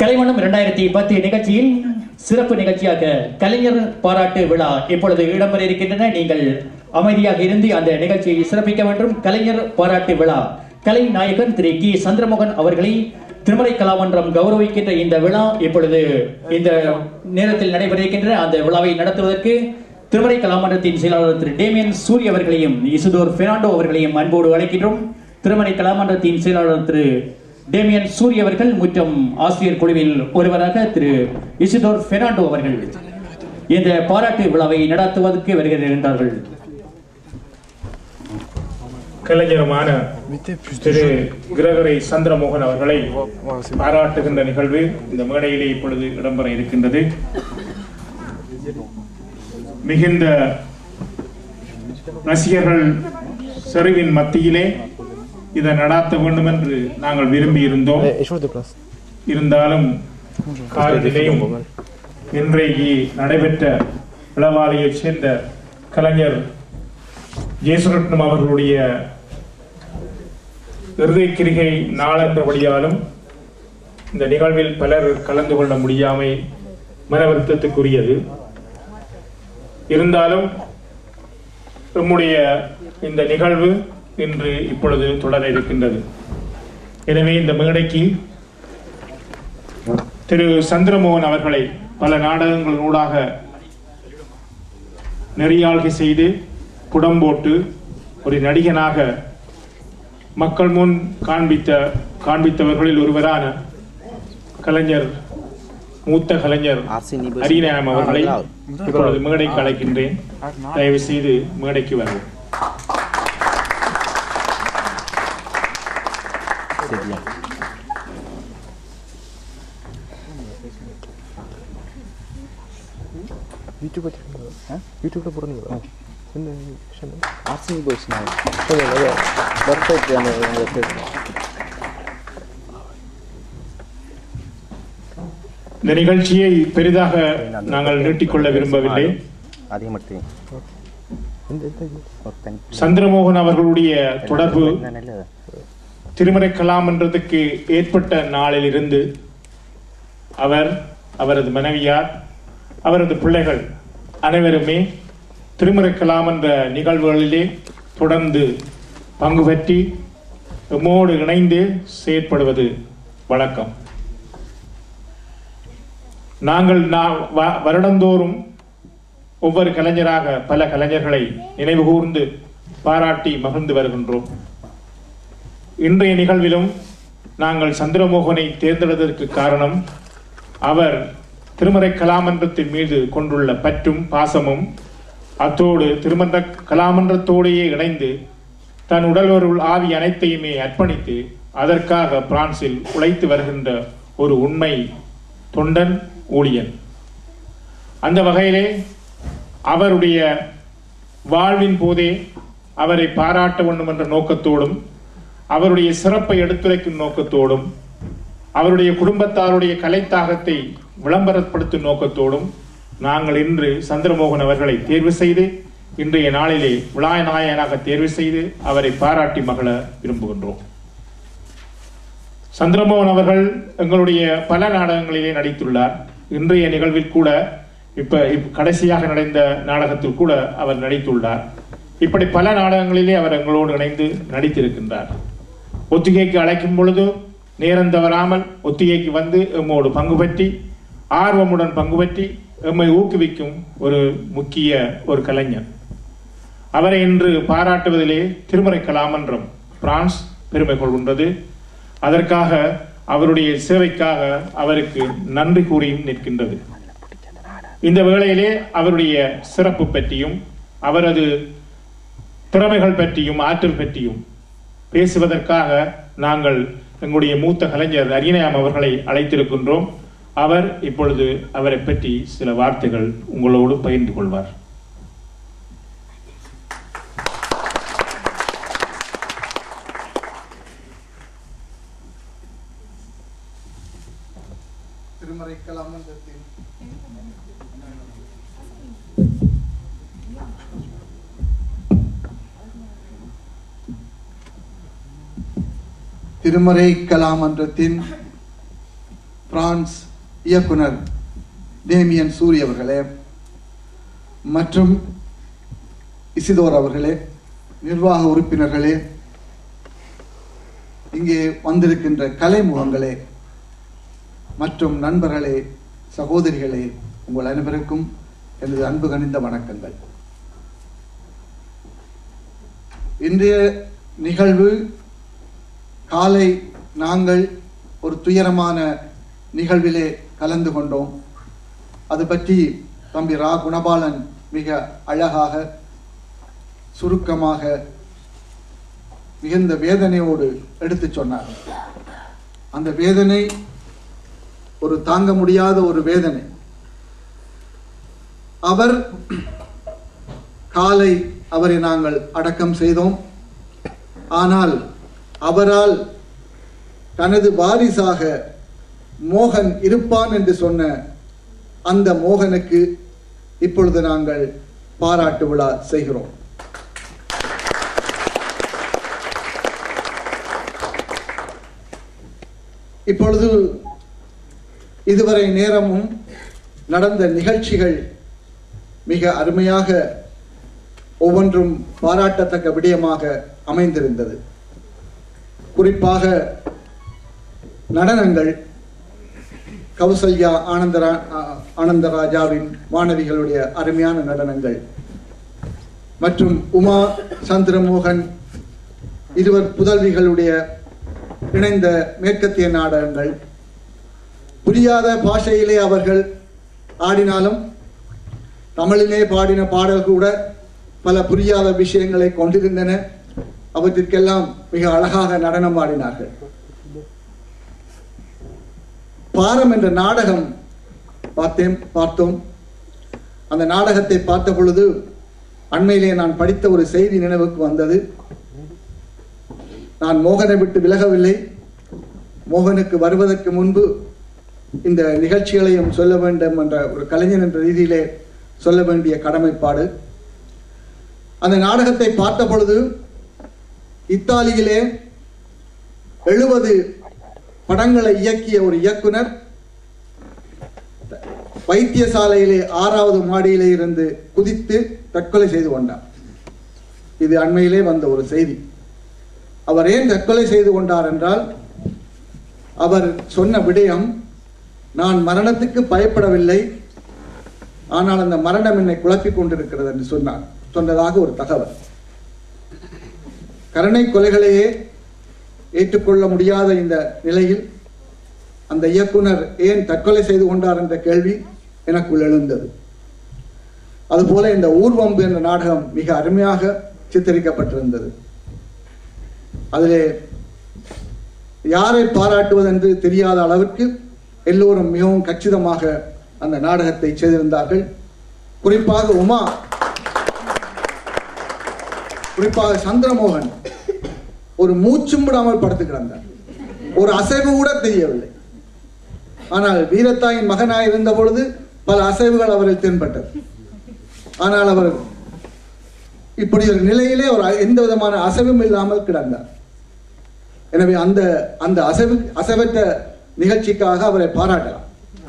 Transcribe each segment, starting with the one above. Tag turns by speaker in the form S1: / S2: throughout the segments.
S1: கலைவண்ணம் இரண்டாயிரத்தி பத்து நிகழ்ச்சியில் சிறப்பு நிகழ்ச்சியாக கலைஞர் பாராட்டு விழா இப்பொழுது இடம்பெற இருக்கின்றன நீங்கள் அமைதியாக இருந்து அந்த நிகழ்ச்சியை சிறப்பிக்க வேண்டும் கலைஞர் பாராட்டு விழா கலை நாயகன் திரு கி சந்திரமோகன் அவர்களை திருமலை கலாமன்றம் கௌரவிக்கின்ற இந்த விழா இப்பொழுது இந்த நேரத்தில் நடைபெற இருக்கின்ற அந்த விழாவை நடத்துவதற்கு திருமலை கலாமன்றத்தின் செயலாளர் திரு டேமியன் சூரி அவர்களையும் இசுதோர் பெர்னாண்டோ அவர்களையும் அன்போடு அழைக்கின்றோம் திருமலை கலாமன்றத்தின் செயலாளர் திரு டேமியன் சூரி அவர்கள் மற்றும் ஆசிரியர் குழுவில் ஒருவராக திரு இசுதோர் பெர்னாண்டோ அவர்கள் இந்த பாராட்டு விழாவை நடத்துவதற்கு வருகிறார்கள்
S2: கலைஞருமான திரு கிரகரை சந்திரமோகன் அவர்களை பாராட்டுகின்ற நிகழ்வு இந்த மேடையிலே இப்பொழுது இடம்பெற இருக்கின்றது மிகுந்த ரசிகர்கள் செறிவின் மத்தியிலே இதை நடாத்த வேண்டும் என்று நாங்கள் விரும்பி இருந்தோம் இருந்தாலும் காலநிலையும் இன்றைக்கு நடைபெற்ற இளவாலையைச் சேர்ந்த கலைஞர் ஜெயசுரட்னம் அவர்களுடைய இறுதி கிரிகை நாளென்றபடியாலும் இந்த நிகழ்வில் பலர் கலந்து கொள்ள முடியாமை மன வருத்தத்துக்குரியது இருந்தாலும் நம்முடைய இந்த நிகழ்வு இன்று இப்பொழுது தொடர இருக்கின்றது எனவே இந்த மேடைக்கு திரு சந்திரமோகன் அவர்களை பல நாடகங்களூடாக நெறியாள்கை செய்து புடம் போட்டு ஒரு நடிகனாக மக்கள் முன் காண்பித்த காண்பித்தவர்களில் ஒருவரான கலைஞர் மூத்த கலைஞர் அரிநாயம் அவர்களை இப்பொழுது மேடைக்கு அழைக்கின்றேன் தயவு செய்து மேடைக்கு வரவும்
S3: யூடியூப்ல தெரியுங்களா யூடியூப்ல போடுறீங்களா இந்த சேனல் ஆர்சிங் பாய்ஸ் நான் வெப்சைட் அந்த
S2: இந்த நிகழ்ச்சியை பெரிதாக நாங்கள் நீட்டிக்கொள்ள விரும்பவில்லை
S3: அதிகமாட்டு இந்த இந்த
S2: சந்திரமோகன் அவர்களுடைய தொடர்பு
S3: நல்ல
S2: திருமறை கலாமன்றத்துக்கு ஏற்பட்ட நாளிலிருந்து அவர் அவரது மனைவியார் அவரது பிள்ளைகள் அனைவருமே திருமறை கலாமன்ற நிகழ்வுகளிலே தொடர்ந்து பங்கு பற்றி எம்மோடு இணைந்து செயற்படுவது வழக்கம் நாங்கள் நா- வ- வருடந்தோறும் ஒவ்வொரு கலைஞராக பல கலைஞர்களை நினைவு கூர்ந்து பாராட்டி மகிழ்ந்து வருகின்றோம் இன்றைய நிகழ்விலும் நாங்கள் சந்திரமோகனை தேர்ந்தெடுத்ததற்கு காரணம் அவர் திருமறை கலாமன்றத்தின் மீது கொண்டுள்ள பற்றும் பாசமும் அத்தோடு திருமன்ற கலாமன்றத்தோடையே இணைந்து தன் உடலொருள் ஆவி அனைத்தையுமே அர்ப்பணித்து அதற்காக பிரான்சில் உழைத்து வருகின்ற ஒரு உண்மை தொண்டன் ஊழியன் அந்த வகையிலே அவருடைய வாழ்வின் போதே அவரை பாராட்ட வேண்டும் என்ற நோக்கத்தோடும் அவருடைய சிறப்பை எடுத்துரைக்கும் நோக்கத்தோடும் அவருடைய குடும்பத்தாருடைய கலைத்தாகத்தை விளம்பரப்படுத்தும் நோக்கத்தோடும் நாங்கள் இன்று சந்திரமோகன் அவர்களை தேர்வு செய்து இன்றைய நாளிலே விழாநாயகனாக தேர்வு செய்து அவரை பாராட்டி மகள விரும்புகின்றோம் சந்திரமோகன் அவர்கள் எங்களுடைய பல நாடகங்களிலே நடித்துள்ளார் இன்றைய நிகழ்வில் கூட இப்ப இப்ப கடைசியாக நடந்த நாடகத்தில் கூட அவர் நடித்துள்ளார் இப்படி பல நாடகங்களிலே அவர் எங்களோடு இணைந்து நடித்திருக்கின்றார் ஒத்திகைக்கு அழைக்கும் பொழுது நேரம் தவறாமல் ஒத்திகைக்கு வந்து எம்மோடு பங்கு பற்றி ஆர்வமுடன் பங்கு பற்றி எம்மை ஊக்குவிக்கும் ஒரு முக்கிய ஒரு கலைஞர் அவரை இன்று பாராட்டுவதிலே திருமறை கலாமன்றம் பிரான்ஸ் பெருமை கொள்கின்றது அதற்காக அவருடைய சேவைக்காக அவருக்கு நன்றி கூறியும் நிற்கின்றது இந்த வேளையிலே அவருடைய சிறப்பு பற்றியும் அவரது திறமைகள் பற்றியும் ஆற்றல் பற்றியும் பேசுவதற்காக நாங்கள் எங்களுடைய மூத்த கலைஞர் அரியநாயம் அவர்களை அழைத்திருக்கின்றோம் அவர் இப்பொழுது அவரை பற்றி சில வார்த்தைகள் உங்களோடு பகிர்ந்து கொள்வார்
S4: திருமறை கலாமன்றத்தின் திருமறை கலாமன்றத்தின் பிரான்ஸ் இயக்குனர் டேமியன் சூரி அவர்களே மற்றும் இசிதோர் அவர்களே நிர்வாக உறுப்பினர்களே இங்கே வந்திருக்கின்ற கலைமுகங்களே மற்றும் நண்பர்களே சகோதரிகளே உங்கள் அனைவருக்கும் எனது அன்பு கனிந்த வணக்கங்கள் இன்றைய நிகழ்வு காலை நாங்கள் ஒரு துயரமான நிகழ்விலே கலந்து கொண்டோம் அது பற்றி தம்பி ரா குணபாலன் மிக அழகாக சுருக்கமாக மிகுந்த வேதனையோடு எடுத்துச் சொன்னார் அந்த வேதனை ஒரு தாங்க முடியாத ஒரு வேதனை அவர் காலை அவரை நாங்கள் அடக்கம் செய்தோம் ஆனால் அவரால் தனது வாரிசாக மோகன் இருப்பான் என்று சொன்ன அந்த மோகனுக்கு இப்பொழுது நாங்கள் பாராட்டு விழா செய்கிறோம் இப்பொழுது இதுவரை நேரமும் நடந்த நிகழ்ச்சிகள் மிக அருமையாக ஒவ்வொன்றும் பாராட்டத்தக்க விடயமாக அமைந்திருந்தது குறிப்பாக நடனங்கள் கௌசல்யா ஆனந்தரா ஆ- ஆனந்தராஜாவின் மாணவிகளுடைய அருமையான நடனங்கள் மற்றும் உமா சந்திரமோகன் இருவர் புதல்விகளுடைய இணைந்த மேற்கத்திய நாடகங்கள் புரியாத பாஷையிலே அவர்கள் ஆடினாலும் தமிழிலே பாடின பாடல் கூட பல புரியாத விஷயங்களை கொண்டிருந்தன அவற்றிற்கெல்லாம் மிக அழகாக நடனம் ஆடினார்கள் பாரம் என்ற நாடகம் பார்த்தேன் பார்த்தோம் அந்த நாடகத்தை பார்த்த பொழுது அண்மையிலே நான் படித்த ஒரு செய்தி நினைவுக்கு வந்தது நான் மோகனை விட்டு விலகவில்லை மோகனுக்கு வருவதற்கு முன்பு இந்த நிகழ்ச்சிகளையும் சொல்ல வேண்டும் என்ற ஒரு கலைஞன் என்ற ரீதியிலே சொல்ல வேண்டிய கடமைப்பாடு அந்த நாடகத்தை பார்த்த பொழுது இத்தாலியிலே எழுபது படங்களை இயக்கிய ஒரு இயக்குனர் வைத்தியசாலையிலே ஆறாவது மாடியிலே இருந்து குதித்து தற்கொலை செய்து கொண்டார் இது அண்மையிலே வந்த ஒரு செய்தி அவர் ஏன் தற்கொலை செய்து கொண்டார் என்றால் அவர் சொன்ன விடயம் நான் மரணத்துக்கு பயப்படவில்லை ஆனால் அந்த மரணம் என்னை குழப்பிக் கொண்டிருக்கிறது என்று சொன்னார் சொன்னதாக ஒரு தகவல் கருணை கொலைகளையே ஏற்றுக்கொள்ள முடியாத இந்த நிலையில் அந்த இயக்குனர் ஏன் தற்கொலை செய்து கொண்டார் என்ற கேள்வி எனக்குள் எழுந்தது அதுபோல இந்த ஊர்வம்பு என்ற நாடகம் மிக அருமையாக சித்தரிக்கப்பட்டிருந்தது அதிலே யாரை பாராட்டுவது என்று தெரியாத அளவிற்கு எல்லோரும் மிகவும் கச்சிதமாக அந்த நாடகத்தை செய்திருந்தார்கள் குறிப்பாக உமா குறிப்பாக சந்திரமோகன் ஒரு மூச்சும் விடாமல் படுத்து கிடந்தார் ஒரு அசைவு கூட தெரியவில்லை ஆனால் வீரத்தாயின் மகனாய் இருந்த பொழுது பல அசைவுகள் அவரில் தென்பட்டது ஆனால் அவர் இப்படி ஒரு நிலையிலே ஒரு எந்த விதமான அசைவும் இல்லாமல் கிடந்தார் எனவே அந்த அந்த அசைவு அசைவற்ற நிகழ்ச்சிக்காக அவரை பாராட்டலாம்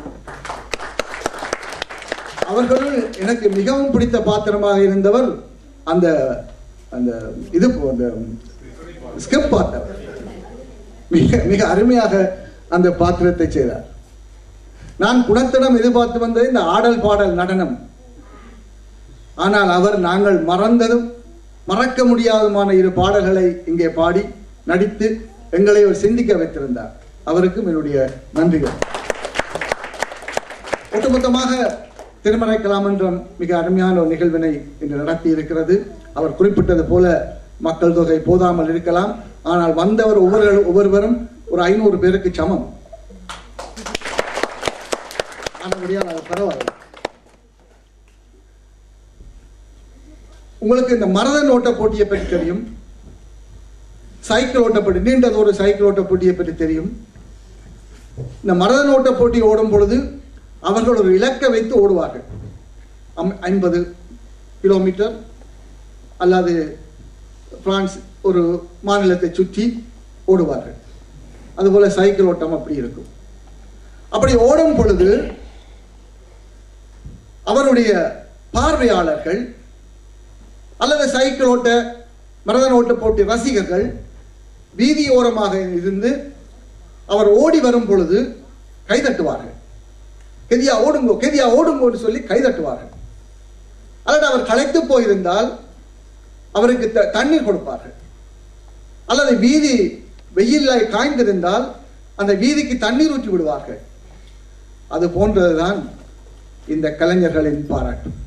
S4: அவர்களுள் எனக்கு மிகவும் பிடித்த பாத்திரமாக இருந்தவர் அந்த அந்த இது போ- அந்த ஸ்கிப் பார்த்தவர் மிக மிக அருமையாக அந்த பாத்திரத்தை செய்தார் நான் குணத்திடம் எதிர்பார்த்து வந்தது இந்த ஆடல் பாடல் நடனம் ஆனால் அவர் நாங்கள் மறந்ததும் மறக்க முடியாதமான இரு பாடல்களை இங்கே பாடி நடித்து எங்களை ஒரு சிந்திக்க வைத்திருந்தார் அவருக்கும் என்னுடைய நன்றிகள் ஒட்டுமொத்தமாக திருமறை கலாமன்றம் மிக அருமையான ஒரு நிகழ்வினை இன்று நடத்தி இருக்கிறது அவர் குறிப்பிட்டது போல மக்கள் தொகை போதாமல் இருக்கலாம் ஆனால் வந்தவர் ஒவ்வொரு ஒவ்வொருவரும் ஒரு ஐநூறு பேருக்கு சமம் ஆனபடியால் அது பரவாயில்லை உங்களுக்கு இந்த மரதன் ஓட்ட போட்டியை பற்றி தெரியும் சைக்கிள் ஓட்ட போட்டி நீண்டது ஒரு சைக்கிள் ஓட்ட போட்டியை பற்றி தெரியும் இந்த மரதன் ஓட்ட போட்டி ஓடும் பொழுது அவர்கள் ஒரு இலக்கை வைத்து ஓடுவார்கள் அம்- ஐம்பது கிலோமீட்டர் அல்லது பிரான்ஸ் ஒரு மாநிலத்தை சுற்றி ஓடுவார்கள் அதுபோல சைக்கிள் ஓட்டம் அப்படி இருக்கும் அப்படி ஓடும் பொழுது அவருடைய பார்வையாளர்கள் அல்லது சைக்கிள் ஓட்ட மரதன் ஓட்ட போட்டி ரசிகர்கள் வீதியோரமாக இருந்து அவர் ஓடி வரும் பொழுது கைதட்டுவார்கள் கெதியா ஓடுங்கோ கெதியா ஓடுங்கோன்னு சொல்லி கைதட்டுவார்கள் அல்லது அவர் களைத்து போயிருந்தால் அவருக்கு த- தண்ணீர் கொடுப்பார்கள் அல்லது வீதி வெயிலில் காய்ந்திருந்தால் அந்த வீதிக்கு தண்ணீர் ஊற்றி விடுவார்கள் அது போன்றதுதான் இந்த கலைஞர்களின் பாராட்டு